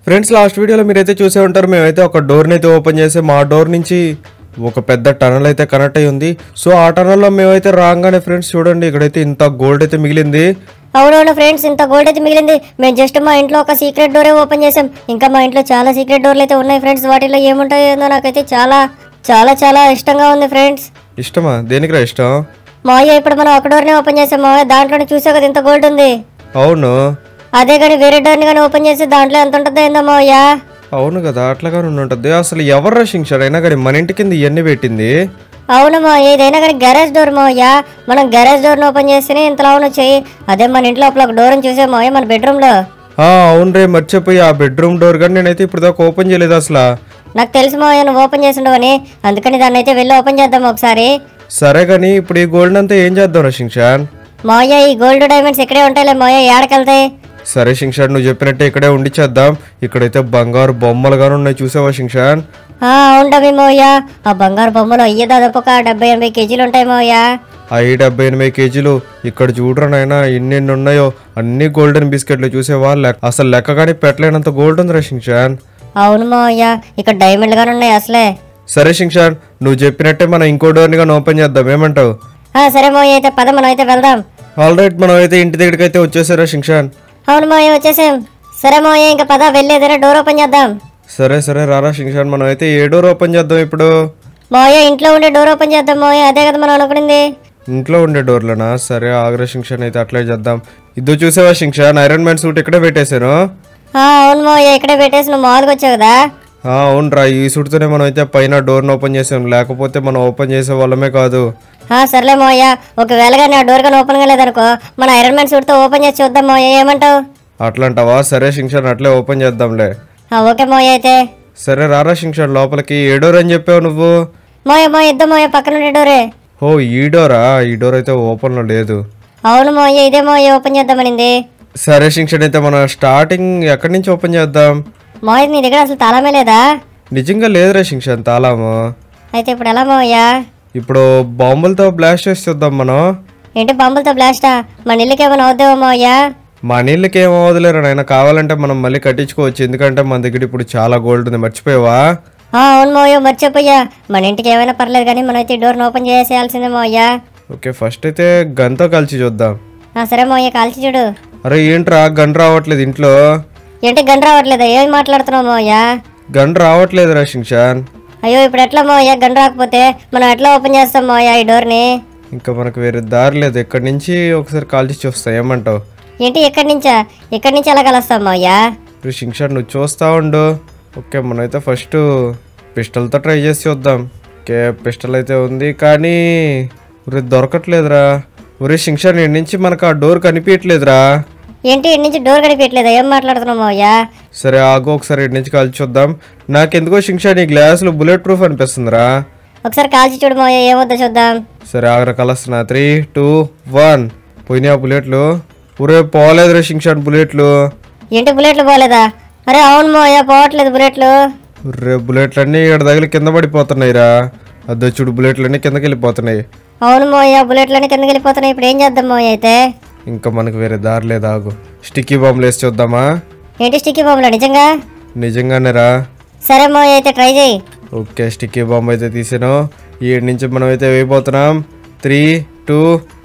Friends last వీడియోలో మీరైతే చూసే ఉంటారు మేమైతే ఒక డోర్ని అయితే ఓపెన్ చేసి మా డోర్ నుంచి ఒక పెద్ద టనల్ అయితే కనెక్ట్ అయి ఉంది సో ఆ టనల్లో మేమైతే రాగానే ఫ్రెండ్స్ చూడండి ఇక్కడైతే ఇంత గోల్డ్ అయితే మిగిలింది అవునవును ఫ్రెండ్స్ ఇంత గోల్డ్ అయితే మిగిలింది మేము జస్ట్ మా ఇంట్లో ఒక సీక్రెట్ డోరే ఓపెన్ చేసాం ఇంకా మా ఇంట్లో చాలా సీక్రెట్ డోర్లు అయితే ఉన్నాయి ఫ్రెండ్స్ వాటిలో ఏముంటాయో ఏందో నాకైతే చాలా చాలా చాలా ఇష్టంగా ఉంది ఫ్రెండ్స్ ఇష్టమా దేనికిరా ఇష్టం మావయ్య ఇప్పుడు మనం ఒక డోర్ని ఓపెన్ చేసాం మావయ్య దాంట్లోనే చూసా కదా ఇంత గోల్డ్ ఉంది అవును అదే కానీ వేరే డోర్ని కానీ ఓపెన్ చేసి దాంట్లో ఎంత ఉంటుందో ఏందో మావయ్య అవును కదా అట్లాగానే ఉంటుంది అసలు ఎవరు రషించాడు అయినా కానీ మన ఇంటి కింద ఇవన్నీ పెట్టింది అవును మా ఏదైనా కానీ గ్యారేజ్ డోర్ మావయ్య మనం గ్యారేజ్ డోర్ని ఓపెన్ చేస్తేనే ఇంతలా వచ్చాయి అదే మన ఇంట్లో అప్పుడు ఒక డోర్ని చూసాం మావయ్య మన బెడ్రూమ్లో ఆ, అవును రే మర్చిపోయి ఆ బెడ్రూమ్ డోర్ కానీ నేనైతే ఇప్పుడు దాకా ఓపెన్ చేయలేదు అసలు నాకు తెలుసు మావయ్య నువ్వు ఓపెన్ చేసి ఉండవని అందుకని దాన్ని అయితే వెళ్ళి ఓపెన్ చేద్దాం ఒకసారి సరే కానీ ఇప్పుడు ఈ గోల్డ్ అంతా ఏం చేద్దాం రా షింగ్షాన్ మావయ్య ఈ గోల్డ్ డైమండ్స్ ఇక్కడే ఉంటాయిలే మావయ్య ఏడకెళ్తాయి సరే షింగ్షాన్ నువ్వు చెప్పినట్టే ఇక్కడే ఉండిచేద్దాం ఇక్కడైతే బంగారు బొమ్మలు గాను ఉన్నాయి చూసావా షింగ్షాన్ ఆ, అవుండవి మోయ్య ఆ బంగారు బొమ్మలు అయ్యే దాదాపు ఒక డెబ్బై ఎనభై కేజీలు ఉంటాయి మోయ్య అవి డెబ్బై ఎనభై కేజీలు ఇక్కడ చూడరా నాయనా ఎన్ని ఎన్ని ఉన్నాయో అన్ని గోల్డెన్ బిస్కెట్లు చూసేవా లెక్క అసలు లెక్క కానీ పెట్టలేనంత గోల్డ్ ఉంది రా షింగ్షాన్ అవును మోయ్య ఇక్కడ డైమండ్లు గానే ఉన్నాయి అసలే సరే షింగ్షాన్ నువ్వు చెప్పినట్టే మనం ఇంకో డోర్ని కానీ ఓపెన్ చేద్దాం ఏమంటావు ఆ, సరే మోయ్య అయితే పద మనం అయితే వెళ్దాం ఆల్ రైట్ మనం అయితే ఇంటి దగ్గరికి అయితే వచ్చేసారా షింగ్షాన్ అవును మోయ్య వచ్చేసాం సరే మోయ్య ఇంకా పద వెళ్ళేదైనా డోర్ ఓపెన్ చేద్దాం సరే సరే రారా షింగ్షాన్ మనం అయితే ఏ డోర్ ఓపెన్ చేద్దాం ఇప్పుడు మోయ్య ఇంట్లో ఉండే డోర్ ఓపెన్ చేద్దాం మోయ్య అదే కదా మనం అనుకునింది ఇంట్లో ఉండే డోర్లనా సరే ఆగ్రా షింక్షన్ అయితే అట్లే చేద్దాం ఇద్దరు చూసావా షింక్షన్ ఐరన్ మ్యాన్ సూట్ ఇక్కడే పెట్టేశాను ఆ, అవును మోయ్య ఇక్కడే పెట్టేసి నువ్వు మామూలుగా వచ్చావు కదా ఆ, అవునురా ఈ సూట్తోనే మనం అయితే పైన డోర్ని ఓపెన్ చేసాం లేకపోతే మనం ఓపెన్ చేసే వాళ్ళమే కాదు ఆ, సర్లే మోయ్య ఒకవేళ కానీ ఆ డోర్ కానీ ఓపెన్ కాలేదనుకో మన ఐరన్ మ్యాన్ సూట్తో ఓపెన్ చేసి చూద్దాం మోయ్య ఏమంటావు అట్లంటావా సరే షింక్షన్ అట్లే ఓపెన్ చేద్దాంలే ఆ, ఓకే మోయ్య అయితే సరే రారా షింక్షన్ లోపలికి ఏ డోర్ అని చెప్పావు నువ్వు మోయ మోయ ఇద్దాం మోయ పక్కన ఉండే డోరే ఓ ఈ డోరా ఈ డోర్ అయితే ఓపెన్లో లేదు అవును మోయ ఇదే మోయ ఓపెన్ చేద్దామనింది సరే షింక్షన్ అయితే మనం స్టార్టింగ్ ఎక్కడి నుంచి ఓపెన్ చేద్దాం మోయ నీ దగ్గర అసలు తాళమే లేదా నిజంగా లేదురా షింక్షన్ తాళము అయితే ఇప్పుడు ఎలా మోయ ఇప్పుడు బాంబులతో బ్లాస్ట్ చేసి చూద్దాం మనం ఏంటి బాంబులతో బ్లాస్టా మన ఇల్లుకి ఏమైనా అవుద్దామో మోయ మా నీళ్ళకి ఏం అవ్వదులేరు నాయన కావాలంటే మనం మళ్ళీ కట్టించుకోవచ్చు ఎందుకంటే మన దగ్గర ఇప్పుడు చాలా గోల్డ్ ఉంది మర్చిపోయావా ఆ, అవును మోయ మర్చిపోయా మన ఇంటికి ఏమైనా పర్లేదు కానీ మనం అయితే డోర్ని ఓపెన్ చేసేయాల్సిందే మోయ ఓకే ఫస్ట్ అయితే గన్తో కలిసి చూద్దాం ఆ, సరే మోయ కాల్చి చూడు అరే ఏంట్రా గన్ రావట్లేదు ఇంట్లో ఏంటి గన్ రావట్లేదా ఏం మాట్లాడుతున్నావు మోయ గన్ రావట్లేదు రా షింషాన్ అయ్యో ఇప్పుడు ఎట్లా మోయ గన్ రాకపోతే మనం ఎట్లా ఓపెన్ చేస్తాం మోయ ఈ డోర్ని ఇంకా మనకు వేరే దారి లేదు ఇక్కడి నుంచి ఒకసారి కాల్చి చూస్తా ఏమంటావు ఏంటి ఎక్కడి నుంచా ఎక్కడి నుంచి ఎలా కలుస్తాం మోయ ఇప్పుడు షింషాన్ నువ్వు చూస్తా ఉండు ఓకే మనమైతే ఫస్ట్ పిస్టల్తో ట్రై చేసి చూద్దాం ఓకే పిస్టల్ అయితే ఉంది కానీ ఒరే దొరకట్లేదురా ఒరే షింషాన్ ఈ నుంచి మనకు ఆ డోర్ కనిపించట్లేదురా ఏంటి ఇటు నుంచి డోర్ కనిపించట్లేదా ఏం మాట్లాడుతున్నావు మోయ సరే ఆగు ఒకసారి ఇటు నుంచి కాల్చి చూద్దాం నాకెందుకో షింషాన్ ఈ గ్లాసులు బుల్లెట్ ప్రూఫ్ అనిపిస్తుందిరా ఒకసారి కాల్చి చూడు మోయ ఏమొద్దో చూద్దాం సరే ఆగ్రా కలుస్తున్నా త్రీ టూ వన్ పోయినాయి ఆ బుల్లెట్లు ఊరే పోలేదురా షింషాన్ బుల్లెట్లు ఏంటి బుల్లెట్లు పోలేదా అరే అవును మోయ పోవట్లేదు బుల్లెట్లు రే బుల్లెట్లన్నీ ఇక్కడ తగిలి కింద పడిపోతున్నాయిరా అద్దె చూడు బుల్లెట్లన్నీ కిందకి వెళ్ళిపోతున్నాయి అవును మోయ బుల్లెట్లన్నీ కిందకి వెళ్ళిపోతున్నాయి ఇప్పుడు ఏం చేద్దాం మోయ అయితే ఇంకా మనకు వేరే దారి లేదు ఆగు స్టిక్కీ బాంబులు వేసి చూద్దామా ఏంటి స్టిక్కీ బాంబులు నిజంగా నిజంగానే రా సరే మోయ అయితే ట్రై చేయి ఓకే స్టిక్కీ బాంబు అయితే తీసాను ఈ నుంచి మనం అయితే వేయబోతున్నాం త్రీ టూ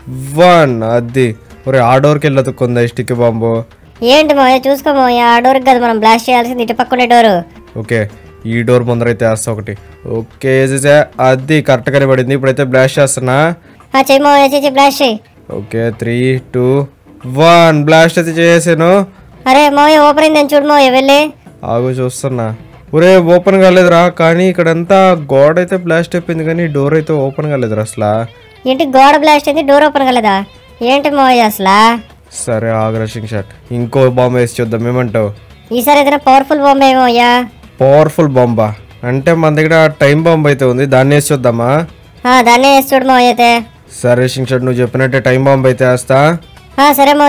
వన్ అది ఒరే ఆ డోర్కి వెళ్ళి అతుక్కుందా ఈ స్టిక్కీ బాంబు ఏంటి మోయ చూసుకో మోయ ఆ డోర్కి కదా మనం బ్లాస్ట్ చేయాల్సింది ఇటు పక్కనే డోరు ఓకే ఈ డోర్ ముందర అయితే వేస్తా ఒకటి ఓకే వేసేసా అది కరెక్ట్గానే పడింది ఇప్పుడైతే బ్లాస్ట్ చేస్తున్నా ఆ చెయ్యి మోయ చేసి బ్లాస్ట్ చేయి okay three two one blast అయితే చేసాను అరే మోయ ఓపెన్ అయిందని చూడు మోయ వెళ్ళి ఆగు చూస్తున్నా ఒరే ఓపెన్ కాలేదురా కానీ ఇక్కడంతా గోడ అయితే బ్లాస్ట్ అయిపోయింది కానీ డోర్ అయితే ఓపెన్ కాలేదురా అసలు ఏంటి గోడ బ్లాస్ట్ అయింది డోర్ ఓపెన్ కాలేదా ఏంటి మోయ అసలు సరే ఆగ్రా షాట్ ఇంకో బాంబు వేసి చూద్దాం ఏమంటావు ఈసారి ఏదైనా పవర్ఫుల్ బాంబు ఏమోయ్యా పవర్ఫుల్ బాంబా అంటే మన దగ్గర టైం బాంబు అయితే ఉంది దాన్ని వేసి చూద్దామా ఆ, దాన్నే వేసి చూడు మోయ అయితే సరే షాట్ నువ్వు చెప్పినట్టే టైం బాంబు అయితే వేస్తా ఆ, సరే మోయ్య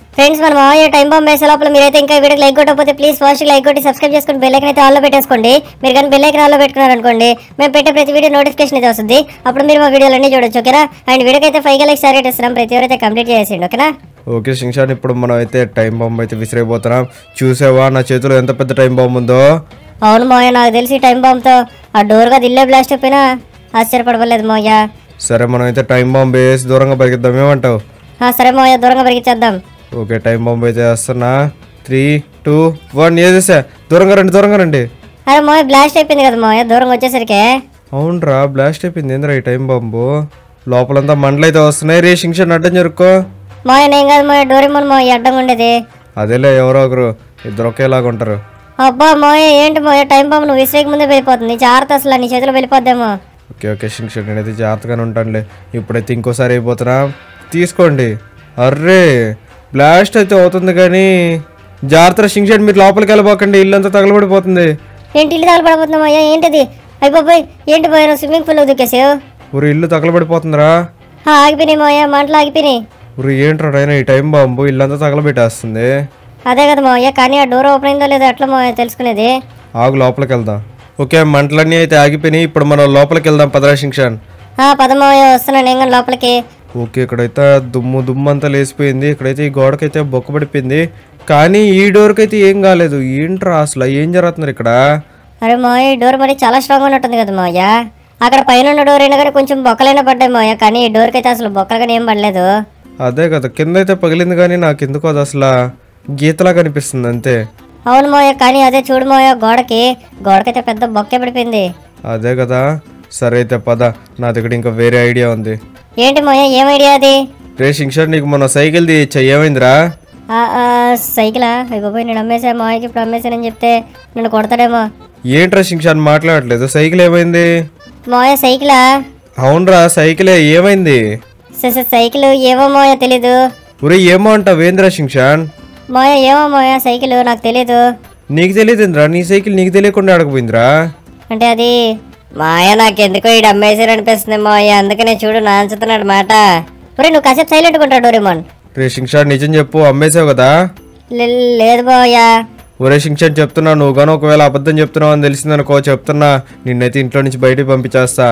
ఫ్రెండ్స్ మన మామయ్య టైం బాంబ్ వేసే లోపల మీరైతే ఇంకా ఈ వీడియోకి లైక్ కొట్టకపోతే ప్లీజ్ ఫస్ట్ లైక్ కొట్టి సబ్స్క్రైబ్ చేసుకుని బెల్ ఐకన్ అయితే ఆన్లో పెట్టేసుకోండి మీరు కానీ బెల్ ఐకన్ ఆన్లో పెట్టుకున్నారు అనుకోండి మేము పెట్టే ప్రతి వీడియో నోటిఫికేషన్ అయితే వస్తుంది అప్పుడు మీరు మా వీడియోలన్నీ చూడొచ్చు ఓకేనా అండ్ వీడియోకి అయితే ఫైవ్ లైక్ సార్ ఇస్తున్నాం ప్రతి ఒక్కరు అయితే కంప్లీట్ చేసేయండి ఓకేనా ఓకే శింషాన్ ఇప్పుడు మనం అయితే టైం బాంబ్ అయితే విసిరైపోతున్నాం చూసావా నా చేతిలో ఎంత పెద్ద టైం బాంబ్ ఉందో అవును మావయ్య నాకు తెలిసి టైం బాంబ్తో ఆ డోర్గా దిల్లే బ్లాస్ట్ అయిపోయినా ఆశ్చర్యపడవలేదు మావయ్య సరే మనం అయితే టైం బాంబ్ వేసి దూరంగా పరిగిద్దాం ఏమంటావు ఆ, సరే మావయ్య దూరంగా పరిగెత్తేద్దాం ఓకే టైం బాంబ్ అయితే వేస్తున్నా త్రీ టూ వన్ ఏదేసా దూరంగా రండి దూరంగా రండి అరే మావయ్య బ్లాస్ట్ అయిపోయింది కదా మావయ్య దూరంగా వచ్చేసరికి అవునరా బ్లాస్ట్ అయిపోయింది ఏంద్రా ఈ టైం బాంబు లోపలంతా మంటలు అయితే వస్తున్నాయి రే శింషన్ అడ్డం జరుక్కో మావయ్య నేను కాదు మావయ్య డోరేమోన్ మావయ్య అడ్డంగా ఉండేది అదేలే ఎవరో ఒకరు ఇద్దరు ఒకేలాగా ఉంటారు అబ్బా మావయ్య ఏంటి మావయ్య టైం బాంబు నువ్వు విసిరేకి ముందే వెళ్ళిపోతుంది జాగ్రత్త అసలు నీ చేతిలో వెళ్ళిపోద్దేమో ఓకే ఓకే శింషన్ నేనైతే జాగ్రత్తగానే ఉంటానులే ఇప్పుడైతే ఇంకోసారి అయిపోతున్నా తీసుకోండి అర్రే బ్లాస్ట్ అయితే అవుతుంది కానీ జాగ్రత్త శింషన్ మీరు లోపలికి వెళ్ళబోకండి ఇల్లంతా తగలబడిపోతుంది ఏంటి ఇల్లు తగలబడిపోతున్నావు అయ్యా ఏంటిది అయిపోయి ఏంటి పోయా నువ్వు స్విమ్మింగ్ పూల్ దిక్కేసావు ఊరు ఇల్లు తగలబడిపోతుందిరా ఆగిపోయినాయి మావయ్య మంటలు ఆగిపోయినాయి ఊరు ఏంట్రా నాయనా ఈ టైం బాంబు ఇల్లంతా తగలబెట్టేస్తుంది అదే కదా మావయ్య కానీ ఆ డోర్ ఓపెన్ అయిందో లేదో ఎట్లా మావయ్య తెలుసుకునేది ఆగు లోపలికి వెళ్దాం ఓకే మంటలన్నీ అయితే ఆగిపోయినాయి ఇప్పుడు మనం లోపలికి వెళ్దాం పదరా శింక్షన్ ఆ పద మావయ్య వస్తున్నాను నేను కానీ లోపలికి ఓకే ఇక్కడైతే దుమ్ము దుమ్ము అంతా లేసిపోయింది ఇక్కడైతే ఈ గోడకైతే బొక్క పడిపోయింది కానీ ఈ డోర్కి అయితే ఏం కాలేదు ఏంట్రా అసలు ఏం జరుగుతుంది ఇక్కడ అరే మావయ్య ఈ డోర్ మరి చాలా స్ట్రాంగ్ ఉన్నట్టుంది కదా మావయ్య అక్కడ పైన ఉన్న డోర్ అయినా కానీ కొంచెం బొక్కలైనా పడ్డాయి మావయ్య కానీ ఈ డోర్కి అయితే అసలు బొక్కలు కానీ ఏం పడలేదు అదే కదా కింద అయితే పగిలింది కానీ నాకు ఎందుకో అది అసలు గీతలా కనిపిస్తుంది అంతే అవును మావయ్య కానీ అదే చూడు మావయ్య గోడకి గోడకైతే పెద్ద బొక్కే పడిపోయింది అదే కదా సరే అయితే పద నా దగ్గర ఇంకా వేరే ఐడియా ఉంది ఏంటి మావయ్య ఏం ఐడియా అది రే శింక్షన్ నీకు మొన్న సైకిల్ తీయచ్చా ఏమైందిరా ఆ, ఆ, సైకిలా అయిపోయి నేను అమ్మేసా మావయ్యకి ఇప్పుడు అమ్మేసానని చెప్తే నన్ను కొడతాడేమో ఏంట్రా శింక్షన్ మాట్లాడట్లేదు సైకిల్ ఏమైంది మావయ్య సైకిలా అవునరా సైకిలే ఏమైంది స- స- సైకిల్ ఏమో మావయ్య తెలీదు ఒరే ఏమో అంటావు ఏంద్రా శింక్షన్ మావయ్య ఏమో మావయ్య సైకిల్ నాకు తెలీదు నీకు తెలియదురా నీ సైకిల్ నీకు తెలియకుండా అడగపోయిందిరా అంటే అది మాయ నాకెందుకో ఈడు అమ్మేసారు అనిపిస్తుంది మాయ అందుకనే చూడు నాంచుతున్నాడు మాట ఒరే నువ్వు కాసేపు సైలెంట్ ఉంటాడు డోరేమోన్ రే శింక్షన్ నిజం చెప్పు అమ్మేసావు కదా లే- లేదు మావయ్య ఒరే శింక్షన్ చెప్తున్నా నువ్వు కానీ ఒకవేళ అబద్ధం చెప్తున్నావు అని తెలిసిందనుకో చెప్తున్నా నిన్నైతే ఇంట్లో నుంచి బయటికి పంపించేస్తా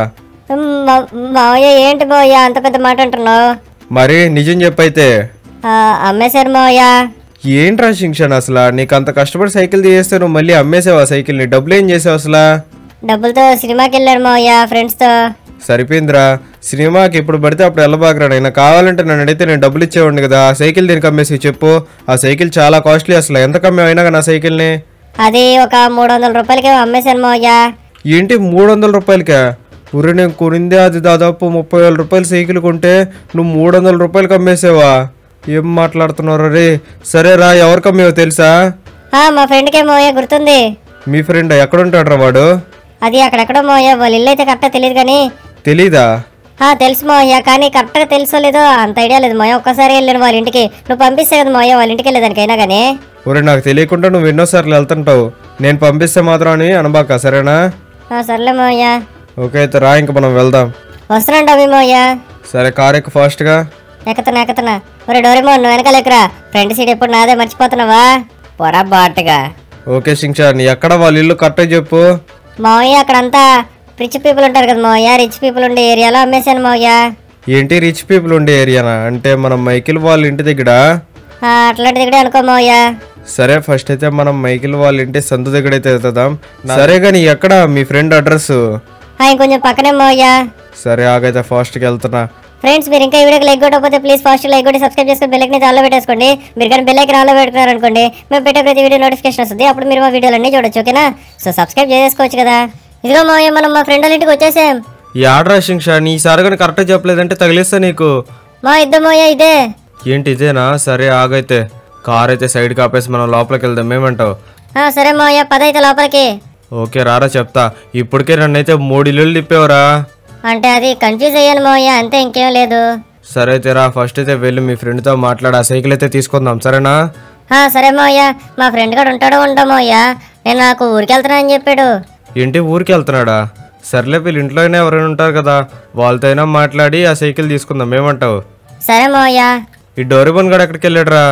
మా- మావయ్య ఏంటి మావయ్య అంత పెద్ద మాట అంటున్నావు మరి నిజం చెప్పైతే ఆ, అమ్మేశారు మావయ్య ఏంట్రా శింక్షన్ అసలు నీకు అంత కష్టపడి సైకిల్ తీయేస్తే నువ్వు మళ్ళీ అమ్మేసావా సైకిల్ని డబ్బులు ఏం చేసావు అసలు డబ్బులతో సినిమాకి వెళ్ళాడు మావయ్య ఫ్రెండ్స్తో సరిపోయిందిరా సినిమాకి ఎప్పుడు పడితే అప్పుడు వెళ్ళబాకరా నేను కావాలంటే నన్ను అడిగితే నేను డబ్బులు ఇచ్చేవాడిని కదా ఆ సైకిల్ దీనికి అమ్మేసి చెప్పు ఆ సైకిల్ చాలా కాస్ట్లీ అసలు ఎంత కమ్మి అయినా కానీ ఆ సైకిల్ని అది ఒక మూడు వందల రూపాయలకి అమ్మేశాను మావయ్య ఏంటి మూడు వందల రూపాయలకా ఊరి నేను కొనిందే అది దాదాపు ముప్పై వేల రూపాయల సైకిల్ కొంటే నువ్వు మూడు వందల రూపాయలకి అమ్మేసావా ఏం మాట్లాడుతున్నారు రే సరే రా ఎవరికి అమ్మేవో తెలుసా ఆ, మా ఫ్రెండ్కే మావయ్య గుర్తుంది మీ ఫ్రెండ్ ఎక్కడుంటాడ్రా వాడు అది అక్కడెక్కడో మావయ్య వాళ్ళ ఇల్లు అయితే కరెక్ట్గా తెలియదు కానీ తెలీదా ఆ, తెలుసు మావయ్య కానీ కరెక్ట్గా తెలుసో లేదో అంత ఐడియా లేదు మావయ్య ఒక్కసారి వెళ్ళాను వాళ్ళ ఇంటికి నువ్వు పంపిస్తే కదా మావయ్య వాళ్ళ ఇంటికి వెళ్ళేదానికైనా కానీ ఒరే నాకు తెలియకుండా నువ్వు ఎన్నోసార్లు వెళ్తుంటావు నేను పంపిస్తే మాత్రం అని అనబాక సరేనా ఆ, సర్లే మావయ్య ఓకే అయితే రా ఇంక మనం వెళ్దాం వస్తున్నాడు అవి మావయ్య సరే కార్ ఎక్కు ఫాస్ట్గా ఎక్కుతున్నా ఎక్కుతున్నా ఒరే డోరేమో నువ్వు వెనకాల ఎక్కురా ఫ్రంట్ సీట్ ఎప్పుడు నాదే మర్చిపోతున్నావా పొరా బాటుగా ఓకే శింక్షా నీ ఎక్కడ వాళ్ళ ఇల్లు కరెక్ట్గా చెప్పు మావయ్య అక్కడంతా రిచ్ పీపుల్ ఉంటారు కదా మావయ్య రిచ్ పీపుల్ ఉండే ఏరియాలో అమ్మేశాను మావయ్య ఏంటి రిచ్ పీపుల్ ఉండే ఏరియానా అంటే మనం మైకిల్ వాళ్ళ ఇంటి దగ్గర ఆ, అట్లాంటి దగ్గరే అనుకో మావయ్య సరే ఫస్ట్ అయితే మనం మైకిల్ వాళ్ళ ఇంటి సందు దగ్గర అయితే వెళ్తాం సరే కానీ ఎక్కడ మీ ఫ్రెండ్ అడ్రస్ ఆ, ఇంకొంచెం పక్కనే మావయ్య సరే ఆగైతే ఫాస్ట్కి వెళ్తున్నా ఫ్రెండ్స్ మీరు ఇంకా ఈ వీడియోకి లైక్ కొట్టకపోతే ప్లీజ్ ఫాస్ట్ లైక్ కొట్టి సబ్స్క్రైబ్ చేసుకుని బెల్ ఐకన్ ఆన్లో పెట్టేసుకోండి మీరు కానీ బెల్ ఐకన్ ఆన్లో పెట్టుకున్నారు అనుకోండి మేము పెట్టే ప్రతి వీడియో నోటిఫికేషన్ వస్తుంది అప్పుడు మీరు మా వీడియోలన్నీ చూడొచ్చు ఓకేనా సో సబ్స్క్రైబ్ చేసుకోవచ్చు కదా ఇదిగో మావయ్య మనం మా ఫ్రెండ్ వాళ్ళ ఇంటికి వచ్చేసాం ఈ ఆర్డర్ శింక్షా ఈసారి కానీ కరెక్ట్గా చెప్పలేదంటే తగిలిస్తా నీకు మా ఇద్దరు మావయ్య ఇదే ఏంటి ఇదేనా సరే ఆగైతే కార్ అయితే సైడ్ కాపేసి మనం లోపలికి వెళ్దాం ఏమంటావు ఆ, సరే మావయ్య పద అయితే లోపలికి ఓకే రారా చెప్తా ఇప్పటికే నన్నైతే మూడు ఇల్లులు తిప్పావురా అంటే అది కన్ఫ్యూజ్ అయ్యాను మావయ్య అంతే ఇంకేం లేదు సరే అయితే రా ఫస్ట్ అయితే వెళ్ళి మీ ఫ్రెండ్తో మాట్లాడు ఆ సైకిల్ అయితే తీసుకుందాం సరేనా ఆ, సరే మావయ్య మా ఫ్రెండ్ కూడా ఉంటాడో ఉంటా మావయ్య నేను నాకు ఊరికి వెళ్తున్నా అని చెప్పాడు ఏంటి ఊరికి వెళ్తున్నాడా సర్లే వీళ్ళు ఇంట్లోనే ఎవరైనా ఉంటారు కదా వాళ్ళతో అయినా మాట్లాడి ఆ సైకిల్ తీసుకుందాం ఏమంటావు సరే మావయ్య ఈ డోరిబన్ గడు ఎక్కడికి వెళ్ళాడురా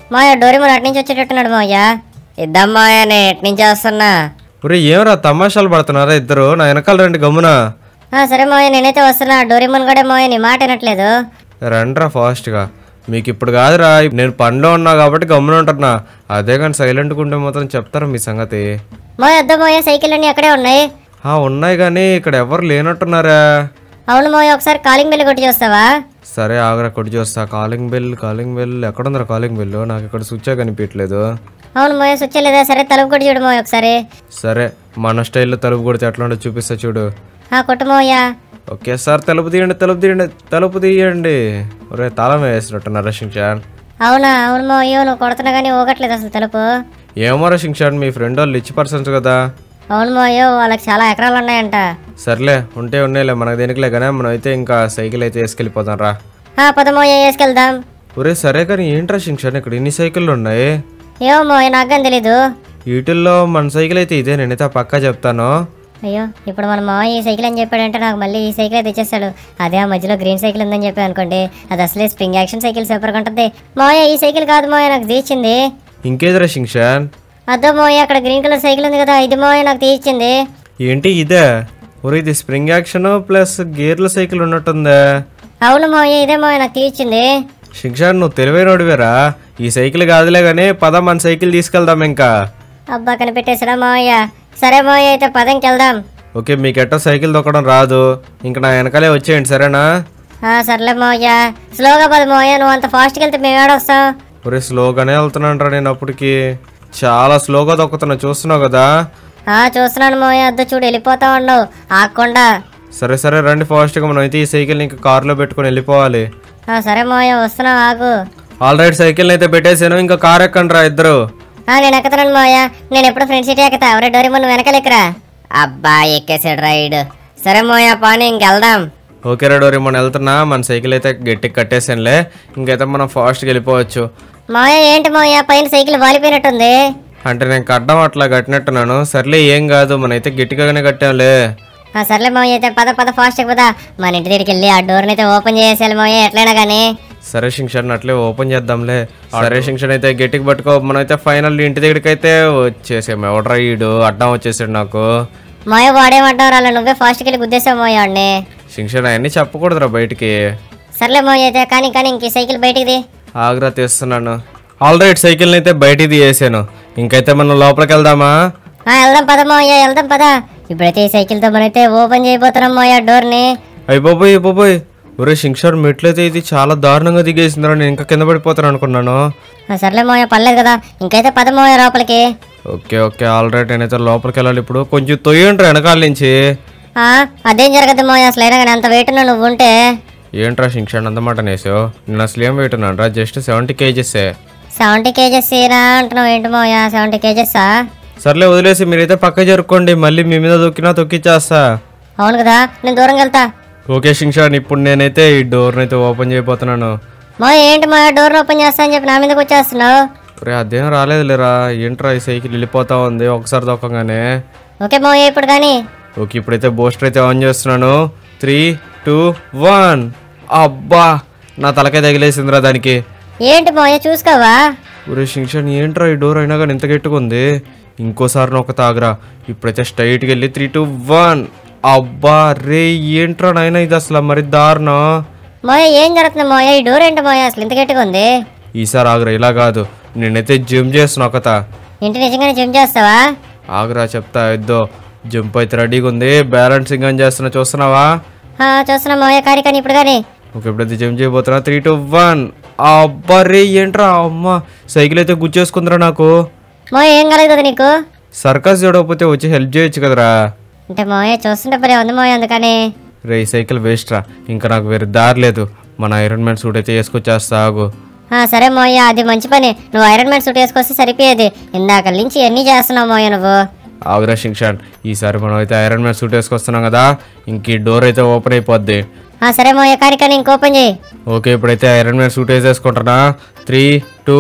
మాయ డోరేమోన్ అటు నుంచి వచ్చేటట్టున్నాడు మావయ్య ఇద్దాం మావయ్య నేను ఎటు నుంచి వస్తున్నా ఒరే ఏమరా తమాషాలు పడుతున్నారా ఇద్దరు నా వెనకాల రండి గమ్మున ఆ, సరే మావయ్య నేనైతే వస్తున్నా డోరేమోన్ కూడా మావయ్య నీ మాట వినట్లేదు రండ్రా ఫాస్ట్గా మీకు ఇప్పుడు కాదురా నేను పనిలో ఉన్నా కాబట్టి గమ్మున ఉంటున్నా అదే కానీ సైలెంట్గా ఉంటే మాత్రం చెప్తారా మీ సంగతి మావయ్య వద్దా మావయ్య సైకిల్ అన్నీ అక్కడే ఉన్నాయి ఆ, ఉన్నాయి కానీ ఇక్కడ ఎవరు లేనట్టున్నారా అవును మావయ్య ఒకసారి కాలింగ్ బెల్ కొట్టి చూస్తావా సరే ఆగ్రా కొట్టి చూస్తా కాలింగ్ బెల్ కాలింగ్ బెల్ ఎక్కడుందిరా కాలింగ్ బెల్ నాకు ఇక్కడ స్విచ్ కనిపించట్లేదు అవును మావయ్య స్విచ్ లేదా సరే తలుపు కొట్టి చూడు మావయ్య ఒకసారి సరే మన స్టైల్లో తలుపు కొడితే ఎట్లా ఉంటుందో చూపిస్తా చూడు ఆ కొట్టు మావయ్య ఓకే సార్ తలుపు తీయండి తలుపు తీయండి తలుపు తీయండి ఒరే తాళం వేసినట్టున్నారా షించాన్ అవునా అవును మావయ్య నువ్వు కొడుతున్నా కానీ ఊగట్లేదు అసలు తలుపు ఏమోరా షించాన్ మీ ఫ్రెండ్ వాళ్ళు రిచ్ పర్సన్స్ కదా అవును మావయ్య వాళ్ళకి చాలా ఎకరాలు ఉన్నాయంట సర్లే ఉంటే ఉన్నాయిలే మనకు దేనికిలే కానీ మనం అయితే ఇంకా సైకిల్ అయితే వేసుకెళ్ళిపోతాం రా ఆ పద మావయ్య వేసుకెళ్దాం ఒరే సరే కానీ ఏంట్రా షించాన్ ఇక్కడ ఇన్ని సైకిళ్ళు ఉన్నాయి ఏమో మావయ్య నాకు కానీ తెలీదు వీటిల్లో మన సైకిల్ అయితే ఇదే నేనైతే పక్కా చెప్తాను అయ్యో ఇప్పుడు మన మావయ్య ఈ సైకిల్ అని చెప్పాడంటే నాకు మళ్ళీ ఈ సైకిల్ అయితే ఇచ్చేస్తాడు అదే ఆ మధ్యలో గ్రీన్ సైకిల్ ఉందని చెప్పి అనుకోండి అది అసలే స్ప్రింగ్ యాక్షన్ సైకిల్ సూపర్గా ఉంటుంది మావయ్య ఈ సైకిల్ కాదు మావయ్య నాకు తీయించింది ఇంకేదిరా షించాన్ అదో మావయ్య అక్కడ గ్రీన్ కలర్ సైకిల్ ఉంది కదా ఇది మావయ్య నాకు తీయించింది ఏంటి ఇదే ఒరే ఇది స్ప్రింగ్ యాక్షన్ ప్లస్ గేర్ల సైకిల్ ఉన్నట్టుందే అవును మావయ్య ఇదే మావయ్య నాకు తీయించింది షింక్షాన్ నువ్వు తెలివైనడివేరా ఈ సైకిల్ కాదులే కానీ పద మన సైకిల్ తీసుకెళ్దాం ఇంకా అబ్బా కనిపెట్టేసాడా మావయ్య సరే మావయ్య అయితే పదంకి వెళ్దాం ఓకే మీకెట్టో సైకిల్ తొక్కడం రాదు ఇంకా నా వెనకాలే వచ్చేయండి సరేనా ఆ, సర్లే మావయ్య స్లోగా పద మావయ్య నువ్వు అంత ఫాస్ట్కి వెళ్తే మేము ఏడొస్తాం ఒరే స్లోగానే వెళ్తున్నాను నేను అప్పటికి చాలా స్లోగా తొక్కుతున్నా చూస్తున్నావు కదా ఆ చూస్తున్నాను మావయ్య అద్దు చూడు వెళ్ళిపోతా ఉన్నావు ఆగకుండా సరే సరే రండి ఫాస్ట్గా మనం అయితే ఈ సైకిల్ ఇంకా కారులో పెట్టుకొని వెళ్ళిపోవాలి ఆ, సరే మావయ్య వస్తున్నావు ఆగు ఆల్ రైట్ సైకిల్ అయితే పెట్టేశాను ఇంకా కార్ ఎక్కండి రా ఇద్దరు ఆ, నేను ఎక్కుతాను మావయ్య నేను ఎప్పుడు ఫ్రెండ్ సీట్ ఎక్కుతా ఎవరే డోరి ముందు వెనకాల ఎక్కరా అబ్బా ఎక్కేసాడు రైడ్ సరే మావయ్య పాని ఇంకెళ్దాం ఓకే రా డోరీ మనం వెళ్తున్నా మన సైకిల్ అయితే గట్టికి కట్టేసానులే ఇంకైతే మనం ఫాస్ట్గా వెళ్ళిపోవచ్చు మావయ్య ఏంటి మావయ్య పైన సైకిల్ వాలిపోయినట్టుంది అంటే నేను కట్టడం అట్లా కట్టినట్టున్నాను సర్లే ఏం కాదు మనైతే గట్టిగానే కట్టాంలే ఆ, సర్లే మావయ్య అయితే పద పద ఫాస్ట్ పద మన ఇంటి దగ్గరికి వెళ్ళి ఆ డోర్ని అయితే ఓపెన్ చేసేయాలి మావయ్య ఎట్లయినా కానీ సరే శింక్షన్ అట్లే ఓపెన్ చేద్దాంలే సరే శింక్షన్ అయితే గట్టికి పట్టుకో మనం అయితే ఫైనల్ ఇంటి దగ్గరికి అయితే వచ్చేసాం ఎవడరా ఈడు అడ్డం వచ్చేసాడు నాకు మాయ వాడేమంటావు అలా నువ్వే ఫాస్ట్కి వెళ్ళి గుద్దేసావు మావయ్య వాడిని శింక్షన్ అవన్నీ చెప్పకూడదురా బయటికి సర్లే మావయ్య అయితే కానీ కానీ ఇంక ఈ సైకిల్ బయటికి ఆగ్రా తీస్తున్నాను ఆల్ రైట్ సైకిల్ని అయితే బయటికి తీయేసాను ఇంకైతే మనం లోపలికి వెళ్దామా ఆ, వెళ్దాం పద మావయ్య వెళ్దాం పద ఇప్పుడైతే ఈ సైకిల్తో మనైతే ఓపెన్ చేయబోతున్నాం మావయ్య డోర్ని అయిపోయి అయిపోయి ఒరే శింక్షర్ మెట్లయితే ఇది చాలా దారుణంగా దిగేసిందిరా నేను ఇంకా కింద పడిపోతాను అనుకున్నాను ఆ, సర్లే మావయ్య పర్లేదు కదా ఇంకైతే పద మావయ్య లోపలికి ఓకే ఓకే ఆల్ రైట్ నేనైతే లోపలికి వెళ్ళాలి ఇప్పుడు కొంచెం తొయ్యంట్రా వెనకాల నుంచి ఆ, అదేం జరగదు మావయ్య అసలు అయినా కానీ అంత వెయిట్ ఉన్నా నువ్వు ఉంటే ఏంట్రా శింక్షాన్ అంతమాట నేసావు నేను అసలు ఏం పెట్టున్నాను రా జస్ట్ సెవెంటీ కేజెస్సే సెవెంటీ కేజెస్ ఏనా అంటున్నావు ఏంటి మావయ్య సెవెంటీ కేజెస్సా సర్లే వదిలేసి మీరైతే పక్క జరుపుకోండి మళ్ళీ మీ మీద దొక్కినా తొక్కిచ్చేస్తా అవును కదా నేను దూరంగా వెళ్తా ఓకే శింక్షాన్ ఇప్పుడు నేనైతే ఈ డోర్ని అయితే ఓపెన్ చేయబోతున్నాను మావయ్య ఏంటి మావయ్య డోర్ ఓపెన్ చేస్తా అని చెప్పి నా మీదకి వచ్చేస్తున్నావు రే అదేం రాలేదులేరా ఏంట్రా ఈ సైకిల్ వెళ్ళిపోతా ఉంది ఒకసారి దొక్కగానే ఓకే మావయ్య ఇప్పుడు కానీ ఓకే ఇప్పుడైతే బూస్టర్ అయితే ఆన్ చేస్తున్నాను త్రీ టూ వన్ అబ్బా నా తలకాయ తగిలేసిందిరా దానికి ఏంటి మావయ్య చూసుకోవా ఒరే శింక్షన్ ఏంట్రా ఈ డోర్ అయినా కానీ ఇంత గట్టిగా ఉంది ఇంకోసారి నొక్క తాగరా ఇప్పుడైతే స్ట్రైట్కి వెళ్ళి త్రీ టూ వన్ అబ్బా రే ఏంట్రా నాయన ఇది అసలు మరి దారుణం మావయ్య ఏం జరుగుతుంది మావయ్య ఈ డోర్ ఏంటి మావయ్య అసలు ఇంత గట్టిగా ఉంది ఈసారి ఆగురా ఇలా కాదు నేనైతే జిమ్ చేస్తున్నా ఒకత ఇంటి నిజంగానే జిమ్ చేస్తావా ఆగురా చెప్తా ఇద్దో జంప్ అయితే రెడీగా ఉంది బ్యాలెన్సింగ్ అని చేస్తున్నా చూస్తున్నావా ఆ, చూస్తున్నా మావయ్య కానీ కానీ ఇప్పుడు కానీ ఓకే ఇప్పుడైతే జిమ్ చేయబోతున్నా త్రీ టూ వన్ అబ్బా రే ఏంట్రా అమ్మ సైకిల్ అయితే గుచ్చేసుకుందిరా నాకు మావయ్య ఏం కలదు కదా నీకు సర్కస్ చూడకపోతే వచ్చి హెల్ప్ చేయొచ్చు కదరా అంటే మావయ్య చూస్తుంటే పరే ఉంది మావయ్య అందుకని రే ఈ సైకిల్ వేస్ట్ రా ఇంకా నాకు వేరే దారి లేదు మన ఐరన్ మ్యాన్ సూట్ అయితే వేసుకొచ్చేస్తా ఆగు ఆ, సరే మావయ్య అది మంచి పని నువ్వు ఐరన్ మ్యాన్ సూట్ వేసుకొస్తే సరిపోయేది ఇందాక నుంచి ఎన్ని చేస్తున్నావు మావయ్య నువ్వు ఆగురా షింక్షాన్ ఈసారి మనం అయితే ఐరన్ మ్యాన్ సూట్ వేసుకొస్తున్నాం కదా ఇంక ఈ డోర్ అయితే ఓపెన్ అయిపోద్ది ఆ, సరే మావయ్య కానీ కానీ ఇంక ఓపెన్ చేయి ఓకే ఇప్పుడైతే ఐరన్ మ్యాన్ సూట్ వేసేసుకుంటున్నా three two